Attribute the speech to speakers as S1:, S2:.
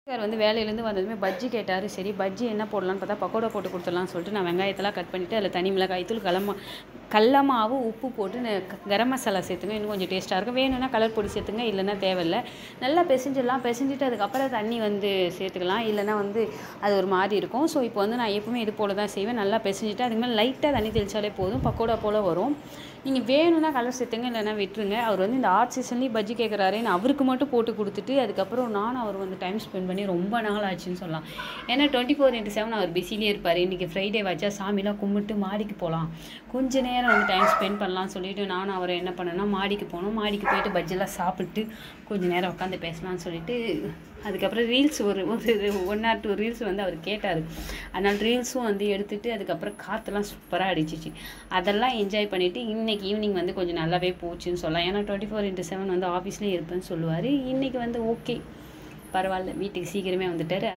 S1: sir வந்து வேலையிலேருந்து வந்ததுமே பஜ்ஜி கேட்டார் சரி பஜ்ஜி என்ன போடலான்னு பார்த்தா பக்கோடா போட்டு கொடுத்துடலாம்னு சொல்லிட்டு நான் வெங்காயத்தெல்லாம் கட் பண்ணிவிட்டு அதில் தனி மிளகாய் தூள் கலமா கடல மாவு உப்பு போட்டு ந- க- கரம் மசாலா சேர்த்துங்க இன்னும் கொஞ்சம் டேஸ்ட்டாக இருக்கும் வேணும்னா கலர் பொடி சேர்த்துங்க இல்லைன்னா தேவையில்லை நல்லா பிசைஞ்சிடலாம் பிசைஞ்சிட்டு அதுக்கப்புறம் தண்ணி வந்து சேர்த்துக்கலாம் இல்லைன்னா வந்து அது ஒரு மாதிரி இருக்கும் ஸோ இப்போ வந்து நான் எப்பவுமே இது போல் தான் செய்வேன் நல்லா பிசைஞ்சிட்டு அதுக்கு மேலே லைட்டாக தண்ணி தெளிச்சாலே போதும் பக்கோடா போல் வரும் நீங்கள் வேணும்னா கலர் சேர்த்துங்க இல்லைன்னா விட்டுருங்க அவர் வந்து இந்த ஆர்ட் சீசன்லேயும் பஜ்ஜி கேட்குறாருன்னு அவருக்கு மட்டும் போட்டு கொடுத்துட்டு அதுக்கப்புறம் நானும் அவர் வந்து டைம் ஸ்பெண்ட் பண்ணி ரொம்ப நாள் ஆச்சுன்னு சொல்லலாம் ஏன்னா டுவெண்ட்டி ஃபோர் இன்ட்டு செவன் அவர் பிஸிலே இருப்பார் இன்றைக்கி ஃப்ரைடே வச்சா சாமிலாம் கும்பிட்டு மாடிக்கு போகலாம் கொஞ்ச நேரம் வந்து டைம் ஸ்பெண்ட் பண்ணலாம்னு சொல்லிட்டு நானும் அவரை என்ன பண்ணேன்னா மாடிக்கு போனோம் மாடிக்கு போயிட்டு பஜ்ஜெல்லாம் சாப்பிட்டு கொஞ்ச நேரம் உட்காந்து பேசலாம்னு சொல்லிட்டு அதுக்கப்புறம் ரீல்ஸ் ஒரு ஒரு ஒன் ஆர் டூ ரீல்ஸ் வந்து அவர் கேட்டார் அதனால் ரீல்ஸும் வந்து எடுத்துட்டு அதுக்கப்புறம் காற்றுலாம் சூப்பராக அடிச்சிச்சு அதெல்லாம் என்ஜாய் பண்ணிவிட்டு இன்னைக்கு ஈவினிங் வந்து கொஞ்சம் நல்லாவே போச்சுன்னு சொல்லலாம் ஏன்னா டுவெண்ட்டி ஃபோர் இன்ட்டு செவன் வந்து ஆஃபீஸ்லேயே இருப்பேன்னு சொல்லுவார் இன்றைக்கி வந்து ஓகே பரவாயில்ல வீட்டுக்கு சீக்கிரமே வந்துட்டார்